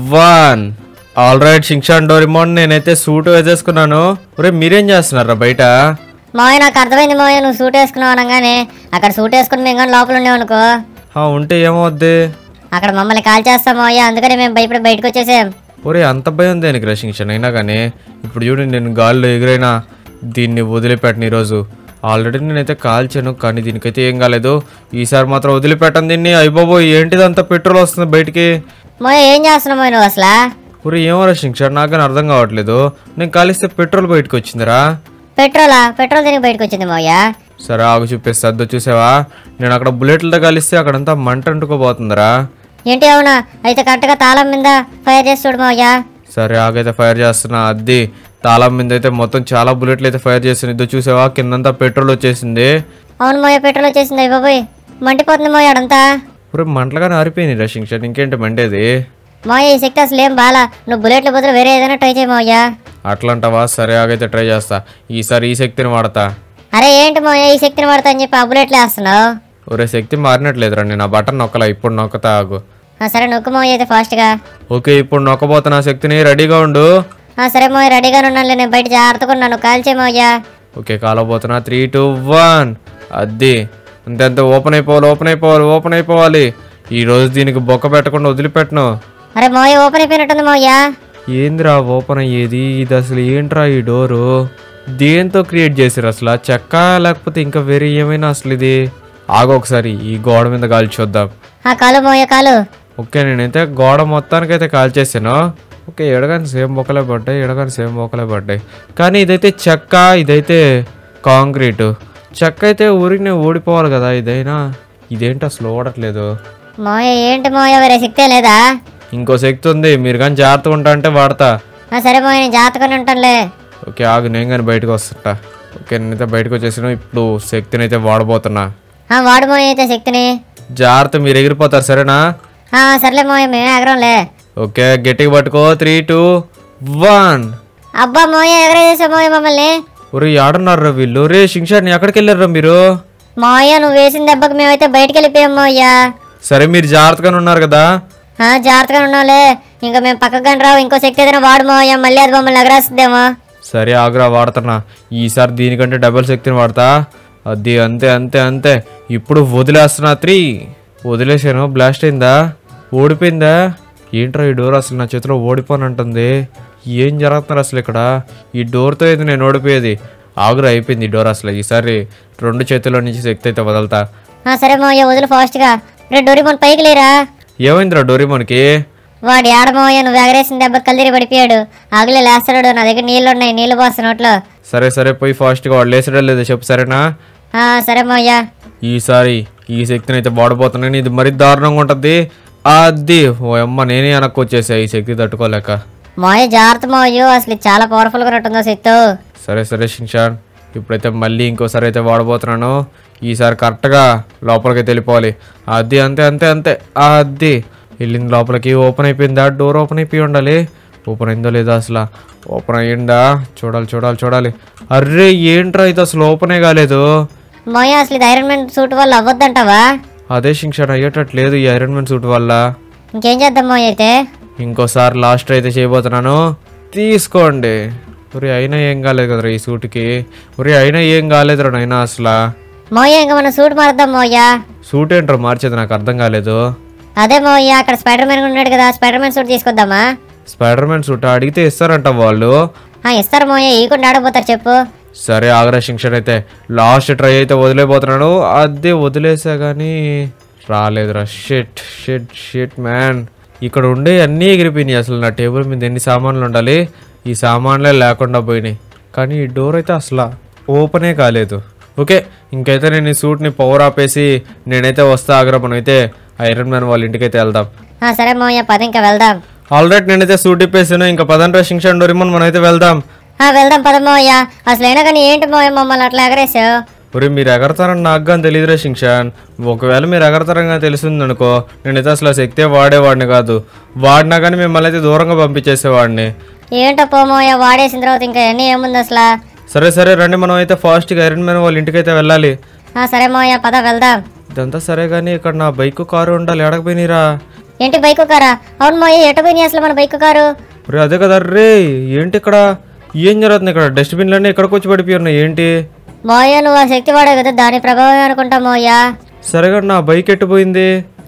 one all right Shinchan Doraemon నేనైతే సూట్ వేసేసుకున్నాను ఒరే మీరేం చేస్తున్నారా బయట మావయ్య నాకు అర్థమైంది మావయ్య నువ్వు సూట్ వేసుకున్నావు అనగానే అక్కడ సూట్ వేసుకుని మేము కానీ లోపల ఉండేవనుకో ఆ, ఉంటే ఏమవుద్ది అక్కడ మమ్మల్ని కాల్ చేస్తాం మోయ అందుకనే మేము భయపడి బయటకు వచ్చేసాం ఒరే అంత భయం దేనికి రక్షించాను అయినా కానీ ఇప్పుడు చూడండి నేను గాల్లో ఎగురైనా దీన్ని వదిలిపెట్టను ఈరోజు ఆల్రెడీ నేనైతే కాల్చాను కానీ దీనికైతే ఏం కాలేదు ఈసారి మాత్రం వదిలిపెట్టను దీన్ని అయిపోబోయ్ ఏంటిది అంత పెట్రోల్ వస్తుంది బయటికి మోయ ఏం చేస్తున్నావు మోయ నువ్వు అసలు ఒరే ఏమో రక్షించాడు నాకు కానీ అర్థం కావట్లేదు నేను కాలిస్తే పెట్రోల్ బయటకు వచ్చిందిరా పెట్రోలా పెట్రోల్ తిరిగి బయటకు వచ్చింది మోయ సరే ఆగు చూపిస్తా అద్దో చూసావా నేను అక్కడ బుల్లెట్లతో కలిస్తే అక్కడంతా మంట అంటుకోబోతుందిరా ఏంటి అవునా అయితే కరెక్ట్గా తాళం మీద ఫైర్ చేసి చూడు మోయ సరే ఆగైతే ఫైర్ చేస్తున్నా అద్ది తాళం మీద అయితే మొత్తం చాలా బుల్లెట్లు అయితే ఫైర్ చేస్తుంది ఇదో చూసావా కిందంతా పెట్రోల్ వచ్చేసింది అవును మోయ పెట్రోల్ వచ్చేసింది అయ్య బాబోయ్ మండిపోతుంది మోయ అడంతా ఇప్పుడు మంటలుగానే ఆరిపోయింది రషింగ్ షాట్ ఇంకేంటి మండేది మోయ ఈ శక్తి అసలు ఏం బాలా నువ్వు బుల్లెట్ల బదులు వేరే ఏదైనా ట్రై చేయి మోయ అట్లంటావా సరే ఆగైతే ట్రై చేస్తా ఈసారి ఈ శక్తిని వాడతా అరే ఏంటి మోయ ఈ శక్తిని వాడతా అని చెప్పి ఆ బుల్లెట్లు వేస్తున్నావు ఒరే శక్తి మారినట్లేదురా నేను ఆ బటన్ నొక్కలా ఇప్పుడు నొక్కతా ఆగు ఆ, సరే నొక్కు మోయ అయితే ఫాస్ట్గా ఓకే ఇప్పుడు నొక్కబోతున్నా శక్తిని రెడీగా ఉండు ఆ, సరే మోయ రెడీగా ఉన్నాను నేను బయట జాగ్రత్తగా ఉన్నాను కాల్చే మోయ ఓకే కాలబోతున్నా త్రీ టూ వన్ అద్ది అంతే అంతే ఓపెన్ అయిపోవాలి ఓపెన్ అయిపోవాలి ఓపెన్ అయిపోవాలి ఈ రోజు దీనికి బొక్క పెట్టకుండా వదిలిపెట్టను అరే మోయ ఓపెన్ అయిపోయినట్టుంది మోయ ఏందిరా ఓపెన్ అయ్యేది ఇది అసలు ఏంట్రా ఈ డోరు దేంతో క్రియేట్ చేశారు అసలు ఆ చెక్క లేకపోతే ఇంకా వేరే ఏమైనా అసలు ఇది ఆగు ఒకసారి ఈ గోడ మీద కాల్చి చూద్దాం ఆ కాలు మోయ కాలు ఓకే నేనైతే గోడ మొత్తానికైతే కాల్చేసాను ఓకే ఎడగాని సేమ్ బొక్కలే పడ్డాయి ఎడగాని సేమ్ బొక్కలే పడ్డాయి కానీ ఇదైతే చెక్క ఇదైతే కాంక్రీట్ చెక్క అయితే ఊరికి నేను ఓడిపోవాలి కదా ఇదైనా ఇదేంటి అసలు ఓడట్లేదు మోయ ఏంటి మోయ వేరే శక్తే లేదా ఇంకో శక్తి ఉంది మీరు కానీ జాగ్రత్తగా ఉంటా అంటే వాడతా ఆ, సరే మోయ నేను జాగ్రత్తగానే ఉంటానులే ఓకే ఆగు నేను కానీ బయటకు వస్తుంటా ఓకే నేనైతే బయటకు వచ్చేసాను ఇప్పుడు శక్తిని అయితే వాడబోతున్నా ఆ, వాడు మోయ అయితే శక్తిని జాగ్రత్త మీరు ఎగిరిపోతారు సరేనా ఆ, సర్లే మోయ మేమే ఎగరంలే ఓకే గట్టిగా పట్టుకో త్రీ టూ వన్ అబ్బా మోయ ఎగరేసా మోయ మమ్మల్ని ఒరే ఆడున్నారా వీళ్ళు రే శింషాన్ని ఎక్కడికి వెళ్ళారా మీరు మోయ నువ్వు వేసిన దెబ్బకి మేమైతే బయటికి వెళ్ళిపోయాం మోయ సరే మీరు జాగ్రత్తగానే ఉన్నారు కదా ఆ, జాగ్రత్తగా ఉన్నావులే ఇంకా మేము పక్కకు కానీ రావు ఇంకో శక్తి ఏదైనా వాడు మోయ మళ్ళీ అది మమ్మల్ని ఎగరేస్తుందేమో సరే ఆగ్రా వాడుతున్నా ఈసారి దీనికంటే డబుల్ శక్తిని వాడతా అది అంతే అంతే అంతే ఇప్పుడు వదిలేస్తున్నా త్రీ వదిలేసాను బ్లాస్ట్ అయిందా ఓడిపోయిందా ఏంట్రా ఈ డోర్ అసలు నా చేతిలో ఓడిపోనంటుంది ఏం జరుగుతున్నారు అసలు ఇక్కడ ఈ డోర్తో అయితే నేను ఓడిపోయేది ఆగురా అయిపోయింది ఈ డోర్ అసలు ఈసారి రెండు చేతుల్లో నుంచి శక్తి అయితే వదలతా ఆ, సరే మోయ వదులు ఫాస్ట్గా రే డోరిమోన్ పైకి లేరా ఏమైందిరా డోరీమోన్కి వాడు ఏడమోయ నువ్వు ఎగరేసిన దెబ్బ కల్దిరి పడిపోయాడు ఆగులే లేస్తాడు నా దగ్గర నీళ్ళు ఉన్నాయి నీళ్ళు పోస్తా నోట్లో సరే సరే పోయి ఫాస్ట్గా వాడు లేచడం లేదు చెప్పు సరేనా ఆ, సరే మోయ ఈసారి ఈ శక్తిని అయితే వాడబోతున్నాను ఇది మరీ దారుణంగా ఉంటుంది అది ఓ అమ్మ నేనే వెనక్కి వచ్చేసా ఈ శక్తి తట్టుకోలేక మోయ జాగ్రత్త మోయు అసలు ఇది చాలా పవర్ఫుల్గా ఉన్నట్టుందో శక్తు సరే సరే షిన్షాన్ ఇప్పుడైతే మళ్ళీ ఇంకోసారి అయితే వాడబోతున్నాను ఈసారి కరెక్ట్గా లోపలికి వెళ్ళిపోవాలి అది అంతే అంతే అంతే అది వెళ్ళింది లోపలికి ఓపెన్ అయిపోయిందా డోర్ ఓపెన్ అయిపోయి ఉండాలి ఓపెన్ అయిందో లేదా అసలు ఓపెన్ అయ్యిందా చూడాలి చూడాలి చూడాలి అర్రే ఏంట్రా ఇది అసలు ఓపెనే కాలేదు మోయ అసలు ఇది ఐరన్ మ్యాన్ సూట్ వల్ల అవ్వద్దంటావా అదే షింక్షాన్ అయ్యేటట్లేదు ఈ ఐరన్ మ్యాన్ సూట్ వల్ల ఇంకేం చేద్దాం మోయ అయితే ఇంకోసారి లాస్ట్ అయితే చేయబోతున్నాను తీసుకోండి ఒరే అయినా ఏం కాలేదు కదరా ఈ సూట్కి ఒరే అయినా ఏం కాలేదురా నైనా అసలు మోయ ఇంకా మనం సూట్ మారుద్దాం మోయ సూట్ ఏంట్రా మార్చేది నాకు అర్థం కాలేదు అదే మోయ అక్కడ స్పైడర్ మ్యాన్ ఉన్నాడు కదా స్పైడర్ మ్యాన్ సూట్ తీసుకొద్దామా స్పైడర్ మ్యాన్ సూట్ అడిగితే ఇస్తారంట వాళ్ళు ఆ, ఇస్తారు మోయ ఈకుండా ఆడబోతారు చెప్పు సరే ఆగ్రా శిక్షణ అయితే లాస్ట్ ట్రై అయితే వదిలేపోతున్నాను అదే వదిలేసా కానీ రాలేదురా షిట్ షిట్ షిట్ మ్యాన్ ఇక్కడ ఉండే అన్నీ ఎగిరిపోయినాయి అసలు నా టేబుల్ మీద ఎన్ని సామాన్లు ఉండాలి ఈ సామాన్లే లేకుండా పోయినాయి కానీ ఈ డోర్ అయితే అసలు ఓపెనే కాలేదు ఓకే ఇంకైతే నేను ఈ సూట్ని పవర్ ఆపేసి నేనైతే వస్తా ఆగ్రా మనం అయితే ఐరన్ మ్యాన్ వాళ్ళ ఇంటికైతే వెళ్దాం ఆ, సరే మోయ పద ఇంకా వెళ్దాం ఆల్రెడీ నేనైతే సూట్ ఇప్పేసాను ఇంకా పదండ్రా శింక్షన్ డోరిమన్ మనం అయితే వెళ్దాం ఆ, వెళ్దాం పద మోయ అసలు అయినా కానీ ఏంటి మోయ మమ్మల్ని అట్లా ఎగరేసావు ఒరే మీరు ఎగరతారని నాకు కానీ తెలియదురా శింక్షాన్ ఒకవేళ మీరు ఎగరతారని కానీ తెలిసింది అనుకో నేనైతే అసలు ఆ శక్తే వాడేవాడిని కాదు వాడినా కానీ మిమ్మల్ని అయితే దూరంగా పంపించేసేవాడిని ఏంటో పో మోయ వాడేసిన తర్వాత ఇంకా ఎన్ని ఏముంది అసలు సరే సరే రండి మనం అయితే ఫాస్ట్గా ఐరన్ మ్యాన్ వాళ్ళ ఇంటికైతే వెళ్ళాలి ఆ, సరే మోయ పద వెళ్దాం ఇదంతా సరే కానీ ఇక్కడ నా బైక్ కారు ఉండాలి ఎడకపోయినరా ఏంటి బైక్ కారా అవును మోయ ఎటు పోయినాయి అసలు మన బైక్ కారు ఒరే అదే కదా రే ఏంటి ఇక్కడ ఏం జరుగుతుంది ఇక్కడ డస్ట్బిన్లన్నీ ఎక్కడికి వచ్చి పడిపోయి ఉన్నాయి ఏంటి మోయ నువ్వు ఆ శక్తి వాడే కదా దాని ప్రభావం అనుకుంటా మోయ సరేగా నా బైక్ ఎట్టుపోయింది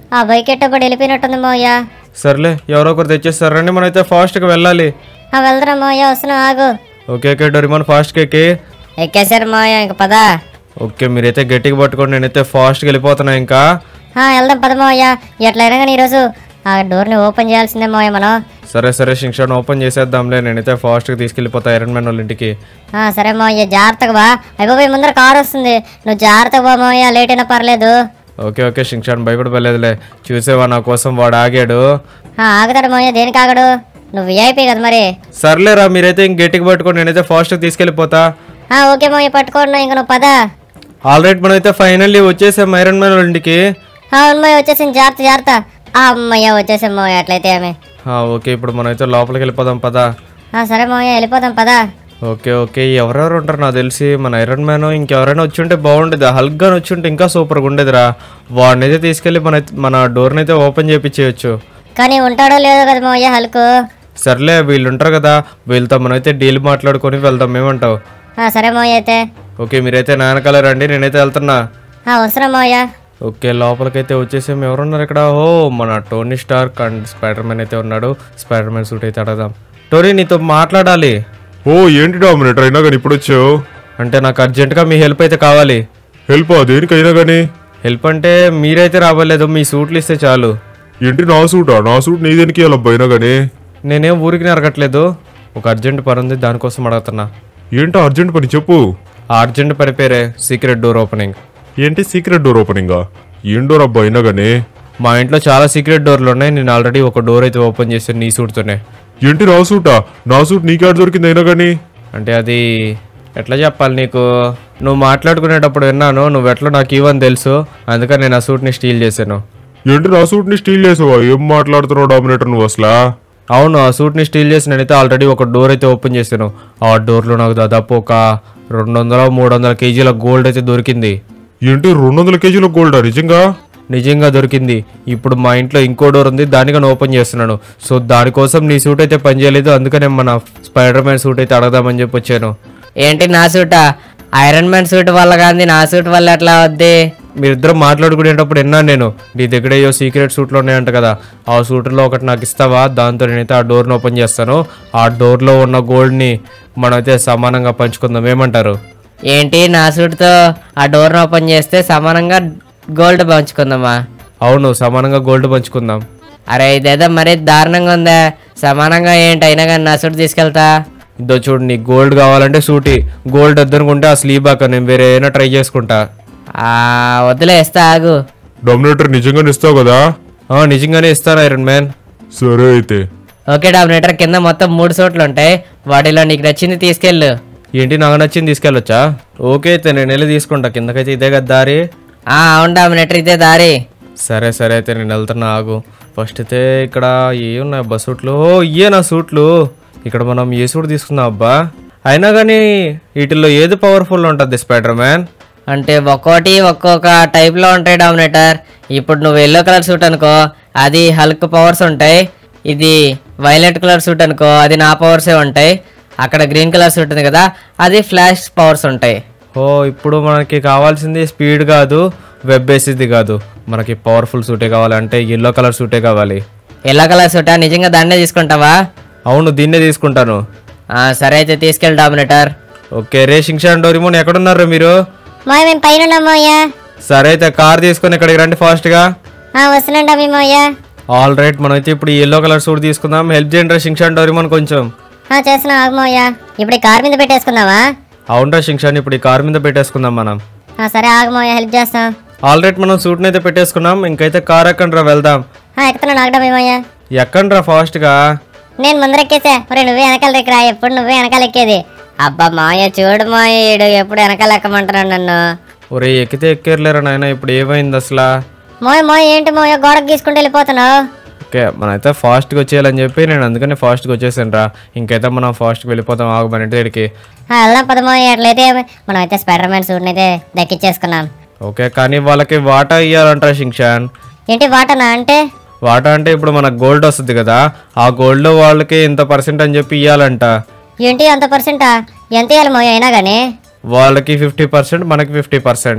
ఆ బైక్ ఎట్టబడి వెళ్ళిపోయినట్టుంది మోయ సర్లే ఎవరో ఒకరు తెచ్చేస్తారండి మనమైతే ఫాస్ట్గా వెళ్ళాలి ఆ వెళ్దరా మోయ వస్తున్నా ఆగు ఓకే ఓకే డోరిమాన్ ఫాస్ట్గా ఎక్కి ఎక్కేసారు మోయ ఇంక పదా ఓకే మీరైతే గట్టిగా పట్టుకోండి నేనైతే ఫాస్ట్గా వెళ్ళిపోతున్నా ఇంకా ఆ, వెళ్దాం పద మోయ ఎట్లయినా కానీ ఈరోజు ఆ డోర్ని ఓపెన్ చేయాల్సిందే మోయ మనం సరే సరే శిక్షణ ఓపెన్ చేసేద్దాంలే నేనైతే ఫాస్ట్గా తీసుకెళ్ళిపోతా ఐరన్ మ్యాన్ వాళ్ళ ఇంటికి ఆ, సరే మోయ జాగ్రత్తగా బా అయిపోయి ముందర కారు వస్తుంది నువ్వు జాగ్రత్తగా బా మోయ లేట్ అయినా పర్లేదు ఓకే ఓకే శిక్షణ భయపడలేదులే చూసేవా నా కోసం వాడు ఆగాడు ఆ, ఆగుతాడు మోయ దేనికి ఆగడు నువ్వు విఐపి కదా మరి సర్లేరా మీరైతే ఇంక గట్టిగా పట్టుకోండి నేనైతే ఫాస్ట్గా తీసుకెళ్ళిపోతా ఆ, ఓకే మోయ పట్టుకోండి ఇంక నువ్వు పద ఆల్రెడీ మనమైతే ఫైనల్లీ వచ్చేసాం ఐరన్ మ్యాన్ వాళ్ళ ఇంటికి ఆ, అమ్మాయి వచ్చేసింది జాగ్రత్త జాగ్రత్త ఆ అమ్మయ్య వచ్చేసాం మోయ అట్లయితే ఆమె ఆ, ఓకే ఇప్పుడు మనమైతే లోపలికి వెళ్ళిపోదాం పదా ఆ, సరే మోయ వెళ్ళిపోదాం పద ఓకే ఓకే ఎవరెవరు ఉంటారు నాకు తెలిసి మన ఐరన్ మ్యాన్ ఇంకెవరైనా వచ్చి ఉంటే బాగుండేది హల్క్గా వచ్చి ఉంటే ఇంకా సూపర్గా ఉండేదిరా వాడిని అయితే తీసుకెళ్ళి మన మన డోర్ని అయితే ఓపెన్ చేయించేయచ్చు కానీ ఉంటాడో లేదో కదా మోయ హల్కు సర్లే వీళ్ళు ఉంటారు కదా వీళ్ళతో మనమైతే డీల్ మాట్లాడుకొని వెళ్దాం ఏమంటావు ఆ, సరే మోయ అయితే ఓకే మీరైతే నా వెనకాల రండి నేనైతే వెళ్తున్నా ఆ, వస్తున్నా మోయ ఓకే లోపలికైతే వచ్చేసాం ఎవరున్నారు ఇక్కడ ఓ మన Tony Stark and Spider Man అయితే ఉన్నాడు స్పైడర్ మ్యాన్ సూట్ అయితే అడగదాం టోనీ నీతో మాట్లాడాలి ఓ ఏంటి డామినేటర్ అయినా కానీ ఇప్పుడు వచ్చావు అంటే నాకు అర్జెంటుగా మీ హెల్ప్ అయితే కావాలి హెల్ప్ దేనికైనా కానీ హెల్ప్ అంటే మీరైతే రావలేదు మీ సూట్లు ఇస్తే చాలు ఏంటి నా సూటా నా సూట్ నీ దేనికి అయినా కానీ నేనేం ఊరికి నరగట్లేదు ఒక అర్జెంట్ పని ఉంది దానికోసం అడుగుతున్నా ఏంటో అర్జెంట్ పని చెప్పు ఆ అర్జెంట్ పని పేరే సీక్రెట్ డోర్ ఓపెనింగ్ ఏంటి సీక్రెట్ డోర్ ఓపెనింగా ఏం డోర్ అబ్బా అయినా కానీ మా ఇంట్లో చాలా సీక్రెట్ డోర్లు ఉన్నాయి నేను ఆల్రెడీ ఒక డోర్ అయితే ఓపెన్ చేశాను నీ సూట్తోనే ఏంటి నా సూటా నా సూట్ నీకాడ దొరికింది అయినా కానీ అంటే అది ఎట్లా చెప్పాలి నీకు నువ్వు మాట్లాడుకునేటప్పుడు విన్నాను నువ్వు ఎట్లా నాకు ఇవని తెలుసు అందుకని నేను ఆ సూట్ని స్టీల్ చేశాను ఏంటి నా సూట్ని స్టీల్ చేసావా ఏం మాట్లాడుతున్నావు డామినేటర్ నువ్వు అసలు అవును ఆ సూట్ని స్టీల్ చేసి నేనైతే ఆల్రెడీ ఒక డోర్ అయితే ఓపెన్ చేశాను ఆ డోర్లో నాకు దాదాపు ఒక రెండు వందల మూడు వందల కేజీల గోల్డ్ అయితే దొరికింది ఏంటి రెండు వందల కేజీల గోల్డా నిజంగా నిజంగా దొరికింది ఇప్పుడు మా ఇంట్లో ఇంకో డోర్ ఉంది దానికి నేను ఓపెన్ చేస్తున్నాను సో దానికోసం నీ సూట్ అయితే పనిచేయలేదు అందుకనే మన స్పైడర్ మ్యాన్ సూట్ అయితే అడగదామని చెప్పి వచ్చాను ఏంటి నా సూటా ఐరన్ మ్యాన్ సూట్ వల్ల కాదు నా సూట్ వల్ల ఎట్లా వద్ది మీరిద్దరం మాట్లాడుకునేటప్పుడు విన్నాను నేను నీ దగ్గర ఏయో సీక్రెట్ సూట్లు ఉన్నాయంట కదా ఆ సూట్లో ఒకటి నాకు ఇస్తావా దాంతో నేనైతే ఆ డోర్ని ఓపెన్ చేస్తాను ఆ డోర్లో ఉన్న గోల్డ్ని మనమైతే సమానంగా పంచుకుందాం ఏమంటారు ఏంటి నా సూట్తో ఆ డోర్ ఓపెన్ చేస్తే సమానంగా గోల్డ్ పంచుకుందామా అవును సమానంగా గోల్డ్ పంచుకుందాం అరే ఇదేదో మరీ దారుణంగా ఉందా సమానంగా ఏంటి అయినా కానీ నా సూట్ తీసుకెళ్తా ఇదో చూడు నీకు గోల్డ్ కావాలంటే సూటి గోల్డ్ వద్దనుకుంటే ఆ స్లీవ్ బాక నేను వేరే ఏమైనా ట్రై చేసుకుంటా ఆ వదిలే ఇస్తా ఆగు డామినేటర్ నిజంగానే ఇస్తావు కదా ఆ, నిజంగానే ఇస్తాను ఐరన్ మ్యాన్ సరే అయితే ఓకే డామినేటర్ కింద మొత్తం మూడు సూట్లు ఉంటాయి వాటిలో నీకు నచ్చింది తీసుకెళ్ళు ఏంటి నాకు నచ్చింది తీసుకెళ్ళొచ్చా ఓకే అయితే నేను వెళ్ళి తీసుకుంటా కిందకైతే ఇదే కదా దారి ఆ అవును డామినేటర్ ఇదే దారి సరే సరే అయితే నేను వెళ్తున్నా ఆగు ఫస్ట్ అయితే ఇక్కడ ఏ ఉన్నాయి అబ్బా సూట్లు ఓ ఇయే నా సూట్లు ఇక్కడ మనం ఏ సూట్ తీసుకుందాం అబ్బా అయినా కానీ వీటిల్లో ఏది పవర్ఫుల్ ఉంటుంది స్పైడర్ మ్యాన్ అంటే ఒక్కోటి ఒక్కొక్క టైప్లో ఉంటాయి డామినేటర్ ఇప్పుడు నువ్వు ఎల్లో కలర్ సూట్ అనుకో అది హల్క్ పవర్స్ ఉంటాయి ఇది వైలెట్ కలర్ సూట్ అనుకో అది నా పవర్సే ఉంటాయి అక్కడ గ్రీన్ కలర్ సూట్ ఉంది కదా అది ఫ్లాష్ పవర్స్ ఉంటాయి ఓ ఇప్పుడు మనకి కావాల్సింది స్పీడ్ కాదు వెబ్ బేసిస్ది కాదు మనకి పవర్ఫుల్ సూటే కావాలి అంటే ఎల్లో కలర్ సూటే కావాలి ఎల్లో కలర్ సూటా నిజంగా దాన్నే తీసుకుంటావా అవును దీన్నే తీసుకుంటాను ఆ, సరే అయితే తీసుకెళ్ళి డామినేటర్ ఓకే రే షింగ్షాన్ డోరిమోన్ ఎక్కడున్నారు మీరు మోయ మేము పైన ఉన్నాం మోయ సరే అయితే కార్ తీసుకొని ఇక్కడికి రండి ఫాస్ట్గా ఆ, వస్తున్నాండా మీ మోయ ఆల్ రైట్ మనమైతే ఇప్పుడు ఎల్లో కలర్ సూట్ తీసుకుందాం హెల్ప్ చేయండి రా షింగ్షాన్ డోరిమోన్ కొంచెం ఆ, చేస్తున్నా ఆగు మోయ ఇప్పుడు ఈ కార్ మీద పెట్టేసుకుందామా అవునరా షింగ్షాన్ ఇప్పుడు ఈ కార్ మీద పెట్టేసుకుందాం మనం ఆ, సరే ఆగు మోయ హెల్ప్ చేస్తాం ఆల్ రైట్ మనం సూట్ని అయితే పెట్టేసుకున్నాం ఇంకైతే కార్ ఎక్కండి రా వెళ్దాం ఆ, ఎక్కుతున్నాను ఆగడా మీ మోయ ఎక్కండి రా ఫాస్ట్గా నేను ముందర ఎక్కేసా ఒరే నువ్వే వెనకాల ఎక్కరా ఎప్పుడు నువ్వే వెనకాల ఎక్కేది అబ్బా మాయ చూడు మాయ ఈడు ఎప్పుడు వెనకాల ఎక్కమంటున్నాడు నన్ను ఒరే ఎక్కితే ఎక్కేర్లేరా నాయన ఇప్పుడు ఏమైంది అసలు మోయ మోయ ఏంటి మోయ గోడకు గీసుకుంటూ వెళ్ళిపోతున్నావు ఓకే మనమైతే ఫాస్ట్గా వచ్చేయాలని చెప్పి నేను అందుకని ఫాస్ట్గా వచ్చేసాను రా ఇంకైతే మనం ఫాస్ట్గా వెళ్ళిపోతాం ఆగు మన ఇంటి దగ్గరికి ఆ, వెళ్దాం పదమోయ ఎట్లయితే మనం అయితే స్పైడర్ మ్యాన్ సూట్ని అయితే దక్కిచ్చేసుకున్నాం ఓకే కానీ వాళ్ళకి వాటా ఇవ్వాలంటారా షింగ్షాన్ ఏంటి వాటనా అంటే వాటా అంటే ఇప్పుడు మనకు గోల్డ్ వస్తుంది కదా ఆ గోల్డ్లో వాళ్ళకి ఇంత పర్సెంట్ అని చెప్పి ఇవ్వాలంట ఏంటి అంత పర్సెంటా ఎంత ఇవ్వాలి మోయ అయినా కానీ వాళ్ళకి ఫిఫ్టీ పర్సెంట్ మనకి ఫిఫ్టీ పర్సెంట్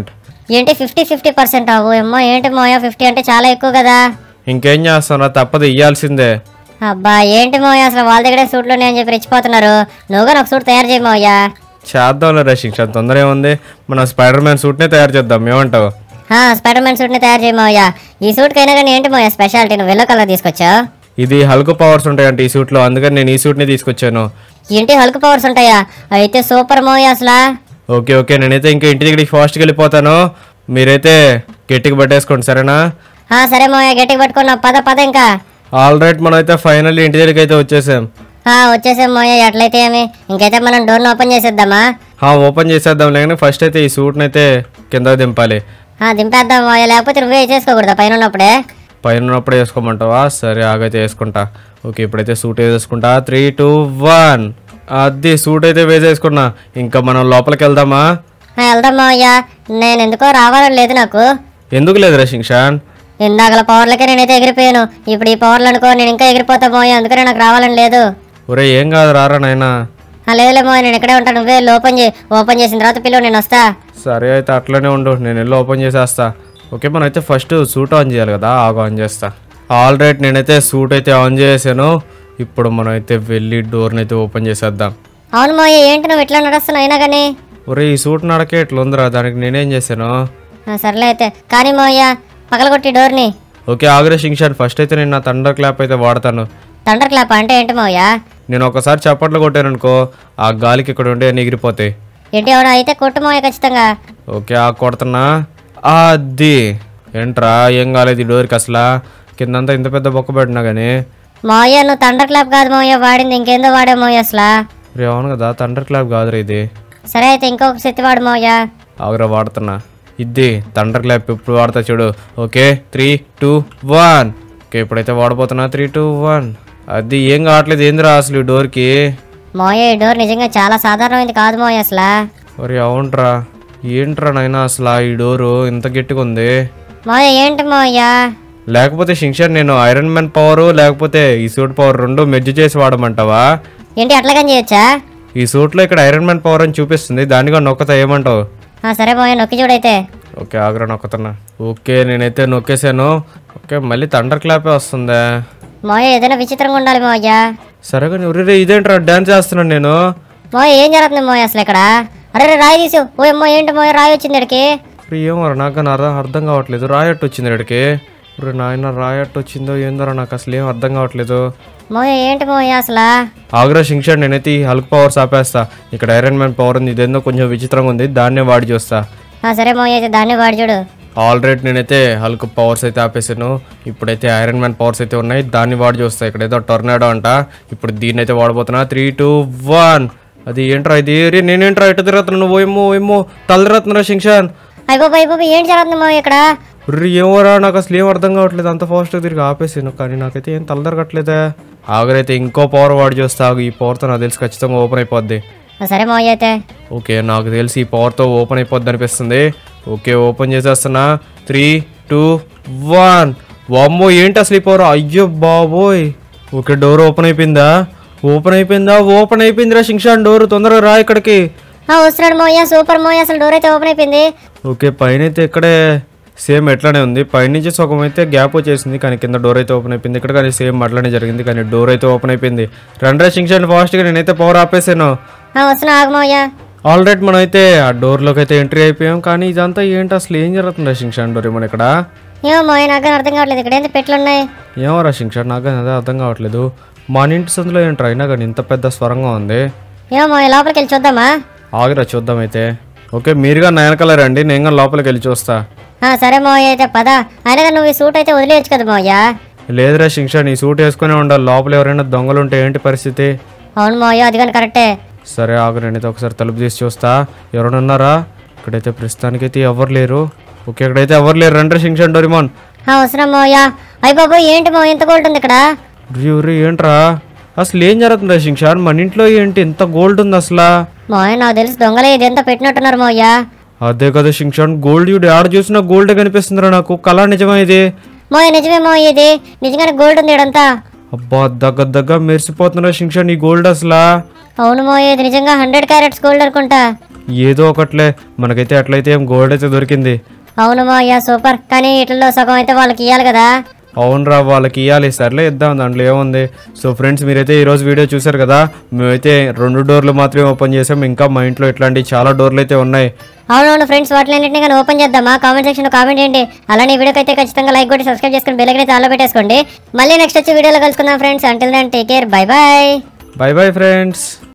ఏంటి ఫిఫ్టీ ఫిఫ్టీ పర్సెంట్ అవ్వు ఏమో ఏంటి మోయ ఫిఫ్టీ అంటే చాలా ఎక్కువ కదా ఇంకేం చేస్తాను తప్పదు ఇయ్యాల్సిందే అబ్బా ఏంటి మోయ అసలు వాళ్ళ దగ్గరే సూట్లు ఉన్నాయని చెప్పి రెచ్చిపోతున్నారు నువ్వు కానీ ఒక సూట్ తయారు చేయి మోయ చేద్దాంలే రషింగ్ తొందర ఏముంది మనం స్పైడర్ మ్యాన్ సూట్నే తయారు చేద్దాం ఏమంటావు స్పైడర్ మ్యాన్ సూట్ని తయారు చేయి మోయ ఈ సూట్ కైనా కానీ ఏంటి మోయ స్పెషాలిటీ నువ్వు ఎల్లో కలర్ తీసుకొచ్చావు ఇది హల్క్ పవర్స్ ఉంటాయంట ఈ సూట్లో అందుకని నేను ఈ సూట్ని తీసుకొచ్చాను ఏంటి హల్క్ పవర్స్ ఉంటాయా అయితే సూపర్ మోయ అసలు ఓకే ఓకే నేనైతే ఇంకా ఇంటి దగ్గరికి ఫాస్ట్కి వెళ్ళిపోతాను మీరైతే గట్టికి పట్టేసుకోండి సరేనా ఆ, సరే మోయ గట్టిగా పట్టుకున్నావు పద పద ఇంకా ఆల్ రైట్ మనం అయితే ఫైనల్ ఇంటి దగ్గరికి అయితే వచ్చేసాం ఆ, వచ్చేసాం మోయ ఎట్లయితే ఏమి ఇంకైతే మనం డోర్ని ఓపెన్ చేసేద్దామా హా, ఓపెన్ చేసేద్దాం లేకానీ ఫస్ట్ అయితే ఈ సూట్ని అయితే కింద దింపాలి ఆ, దింపేద్దాం మోయ లేకపోతే నువ్వే చేసుకోకూడదు పైన ఉన్నప్పుడే పైన ఉన్నప్పుడు వేసుకోమంటావా సరే ఆగైతే వేసుకుంటా ఓకే ఇప్పుడైతే సూట్ వేసేసుకుంటా త్రీ టూ వన్ అది సూట్ అయితే వేసేసుకున్నా ఇంకా మనం లోపలికి వెళ్దామా ఆ, వెళ్దాం మోయ నేను ఎందుకో రావాలని లేదు నాకు ఎందుకు లేదు రషింగ్షాన్ ఇందాకల పవర్లకే నేనైతే ఎగిరిపోయాను ఇప్పుడు ఈ పవర్లు అనుకో నేను ఇంకా ఎగిరిపోతా మోయ అందుకనే నాకు రావాలని లేదు ఒరే ఏం కాదు రారా నాయనా ఆ, లేదులే మోయ నేను ఇక్కడే ఉంటాను నువ్వే వెళ్ళి ఓపెన్ చేయి ఓపెన్ చేసిన తర్వాత పిల్లలు నేను వస్తా సరే అయితే అట్లనే ఉండు నేను వెళ్ళి ఓపెన్ చేసేస్తా ఓకే మనం అయితే ఫస్ట్ సూట్ ఆన్ చేయాలి కదా ఆగు ఆన్ చేస్తా ఆల్ రైట్ నేనైతే సూట్ అయితే ఆన్ చేసాను ఇప్పుడు మనం అయితే వెళ్ళి డోర్ని అయితే ఓపెన్ చేసేద్దాం అవును మోయ ఏంటి నువ్వు ఇట్లా నడుస్తున్నావు అయినా కానీ ఒరే ఈ సూట్ నడకే ఇట్లా ఉందిరా దానికి నేనేం చేశాను ఆ, సర్లే అయితే కానీ మోయ పగలగొట్టి డోర్ని ఓకే ఆగ్రే షింగ్షాన్ ఫస్ట్ అయితే నేను నా థండర్ క్లాప్ అయితే వాడతాను తండర్ క్లాప్ అంటే ఏంటి మోయ నేను ఒకసారి చప్పట్లు కొట్టాను అనుకో ఆ గాలికి ఇక్కడ ఉండే ఎగిరిపోతాయి ఏంటి అవునా అయితే కొట్టు మోయ ఖచ్చితంగా ఓకే ఆ కొడుతున్నా అది ఏంట్రా ఏం కాలేదు ఈ డోర్కి అసలు కిందంతా ఇంత పెద్ద బొక్క పెట్టినా కానీ మోయ నువ్వు తండర్ క్లాప్ కాదు మోయ వాడింది ఇంకేందో వాడే మోయ అసలు రే అవును కదా థండర్ క్లాప్ కాదురా ఇది సరే అయితే ఇంకొక శక్తి వాడు మోయ ఆగురా వాడుతున్నా ఇది థండర్ క్లాప్ ఇప్పుడు వాడతా చూడు okay three two one okay ఇప్పుడైతే వాడబోతున్నా త్రీ టూ వన్ అది ఏం కావట్లేదు ఏందిరా అసలు ఈ డోర్కి మోయ ఈ డోర్ నిజంగా చాలా సాధారణమైంది కాదు మోయ అసలు మరి అవునరా ఏంట్రా నాయనా అసలు ఈ డోరు ఇంత గట్టిగా ఉంది మోయ ఏంటి మోయ లేకపోతే శింక్షన్ నేను ఐరన్ మ్యాన్ పవర్ లేకపోతే ఈ సూట్ పవర్ రెండు మెర్జ్ చేసి వాడమంటావా ఏంటి అట్లాగని చేయొచ్చా ఈ సూట్లో ఇక్కడ ఐరన్ మ్యాన్ పవర్ అని చూపిస్తుంది దానిగా నొక్కతా ఏమంటావు ఆ, సరే మోయ నొక్కి చూడైతే ఓకే ఆగ్రా నొక్కుతున్నా ఓకే నేనైతే నొక్కేసాను ఓకే మళ్ళీ థండర్ క్లాపే వస్తుందా మోయ ఏదైనా విచిత్రంగా ఉండాలి మోయ సరే కానీ ఒరే ఇదేంట్రా డాన్స్ చేస్తున్నాను నేను మోయ ఏం జరుగుతుంది మోయ అసలు ఇక్కడ అరే రే, రాయి తీసు ఓ అమ్మో ఏంటి మోయ రాయి వచ్చింది ఇక్కడికి ఇప్పుడు ఏమో నాకు కానీ అర్థం అర్థం కావట్లేదు రాయట్టు వచ్చింది ఇక్కడికి ఇప్పుడు నాయన రాయట్టు వచ్చిందో ఏందో నాకు అసలు ఏం అర్థం కావట్లేదు మోయ ఏంటి మోయ అసలు ఆగ్రా శింక్షన్ నేనైతే ఈ హల్క్ పవర్స్ ఆపేస్తా ఇక్కడ ఐరన్ మ్యాన్ పవర్ ఉంది ఇదేందో కొంచెం విచిత్రంగా ఉంది దాన్నే వాడి చూస్తా ఆ, సరే మోయ అయితే దాన్ని వాడి చూడు ఆల్రెడీ నేనైతే హల్క్ పవర్స్ అయితే ఆపేసాను ఇప్పుడైతే ఐరన్ మ్యాన్ పవర్స్ అయితే ఉన్నాయి దాన్ని వాడి చూస్తా ఇక్కడైతే టొర్నాడో అంట ఇప్పుడు దీన్ని అయితే వాడబోతున్నా త్రీ టూ వన్ అది ఏంట్రా ఇది రే నేనేంట్రా ఎటు తిరుగుతున్నా నువ్వు ఏమో ఏమో తలదిరుగుతున్నా శింక్షన్ అయిపోయి అయిపోయి ఏంటి జరుగుతుంది మోయ ఇక్కడ రే ఏమోరా నాకు అసలు ఏం అర్థం కావట్లేదు అంత ఫాస్ట్గా తిరిగి ఆపేసాను కానీ నాకైతే ఏం తలదరగట్లేదే ఆగరైతే ఇంకో పవర్ వాడి చూస్తా ఆగు. ఈ పవర్తో నాకు తెలిసి ఖచ్చితంగా ఓపెన్ అయిపోద్ది ఆ, సరే మోయ అయితే ఓకే నాకు తెలిసి ఈ పవర్తో ఓపెన్ అయిపోద్ది అనిపిస్తుంది ఓకే ఓపెన్ చేసేస్తున్నా త్రీ టూ వన్ వామ్మో ఏంటి అసలు ఈ పవర్ అయ్యో బాబోయ్ ఓకే డోర్ ఓపెన్ అయిపోయిందా ఓపెన్ అయిపోయిందా ఓపెన్ అయిపోయిందిరా శింక్షాన్ డోర్ తొందరగా రా ఇక్కడికి ఆ, వస్తున్నాడు మోయ సూపర్ మోయ అసలు డోర్ అయితే ఓపెన్ అయిపోయింది ఓకే పైన అయితే ఇక్కడే సేమ్ ఎట్లానే ఉంది పైనుంచి సగం అయితే గ్యాప్ వచ్చేసింది కానీ కింద డోర్ అయితే ఓపెన్ అయిపోయింది ఇక్కడ కానీ సేమ్ అట్లానే జరిగింది కానీ డోర్ అయితే ఓపెన్ అయిపోయింది రండ్రా శింక్షాన్ ఫాస్ట్గా నేనైతే పవర్ ఆపేసాను ఆ, వస్తున్నా ఆగు మోయ ఆల్రెడీ మనం అయితే ఆ డోర్లోకి అయితే ఎంట్రీ అయిపోయాం కానీ ఇదంతా ఏంటి అసలు ఏం జరుగుతుంది శింక్షాన్ డోర్ మన ఇక్కడ ఏమో మోయ నాకు కానీ అర్థం కావట్లేదు ఇక్కడ ఏంటి పెట్లు ఉన్నాయి ఏమో రా శింక్షాన్ నాకు కానీ అదే అర్థం కావట్లేదు మన ఇంటి సందులో ఏంట్రా అయినా కానీ ఇంత పెద్ద స్వరంగా ఉంది ఏమో మోయ లోపలికి వెళ్ళి చూద్దామా ఆగిరా చూద్దాం అయితే ఓకే మీరుగా నయనకల రండి నేను కానీ లోపలికి వెళ్ళి చూస్తా ఆ, సరే మోయ అయితే పద అయినా కానీ నువ్వు ఈ సూట్ అయితే వదిలేయచ్చు కదా మోయ లేదురా శింక్షాన్ ఈ సూట్ వేసుకునే ఉండాలి లోపల ఎవరైనా దొంగలు ఉంటే ఏంటి పరిస్థితి అవును మోయ అది కానీ కరెక్టే సరే ఆగు నేనైతే ఒకసారి తలుపు తీసి చూస్తా ఎవరైనా ఉన్నారా ఇక్కడైతే ప్రస్తుతానికైతే ఎవరు లేరు ఓకే ఇక్కడైతే ఎవరు లేరు రండి శింక్షాన్ డోరిమాన్ ఆ, వస్తున్నా మోయ అయ్యి బాబోయ్ ఏంటి మోయ ఇంత గోల్డ్ ఉంది ఇక్కడ రీ ఏంట్రా అసలు ఏం జరుగుతుందా శింక్షాన్ మన ఇంట్లో ఏంటి ఇంత గోల్డ్ ఉంది అసలు మోయ నాకు తెలిసి దొంగలే ఇదంతా పెట్టినట్టున్నారు మోయ అదే కదా శింక్షాన్ గోల్డ్ ఇవి ఆడ చూసినా గోల్డ్ కనిపిస్తుందిరా నాకు కళ నిజమా ఇది మోయ నిజమే మోయ ఇది నిజంగానే గోల్డ్ ఉంది ఇడంతా అబ్బా దగ్గర దగ్గర మెరిసిపోతుందిరా శింక్షాన్ ఈ గోల్డ్ అసలా అవును మోయ ఇది నిజంగా హండ్రెడ్ క్యారెట్స్ గోల్డ్ అనుకుంటా ఏదో ఒకట్లే మనకైతే అట్లయితే ఏం గోల్డ్ అయితే దొరికింది అవును మావయ్య సూపర్ కానీ ఇట్లలో సగం అయితే వాళ్ళకి ఇవ్వాలి కదా అవునరా వాళ్ళకి ఇవ్వాలి సర్లే ఇద్దాం దాంట్లో ఏముంది సో ఫ్రెండ్స్ మీరైతే ఈరోజు వీడియో చూశారు కదా మేమైతే రెండు డోర్లు మాత్రమే ఓపెన్ చేసాం ఇంకా మా ఇంట్లో ఇట్లాంటి చాలా డోర్లు అయితే ఉన్నాయి అవునవును ఫ్రెండ్స్ వాటిలన్నింటినీ కానీ ఓపెన్ చేద్దామా కామెంట్ సెక్షన్ లో కామెంట్ చేయండి అలానే ఈ వీడియోకి అయితే ఖచ్చితంగా లైక్ కొట్టి సబ్స్క్రైబ్ చేసుకుని బెల్ అయితే ఆలో పెట్టేసుకోండి మళ్ళీ నెక్స్ట్ వచ్చే వీడియోలో కలుసుకుందాం friends until then take care bye bye bye bye friends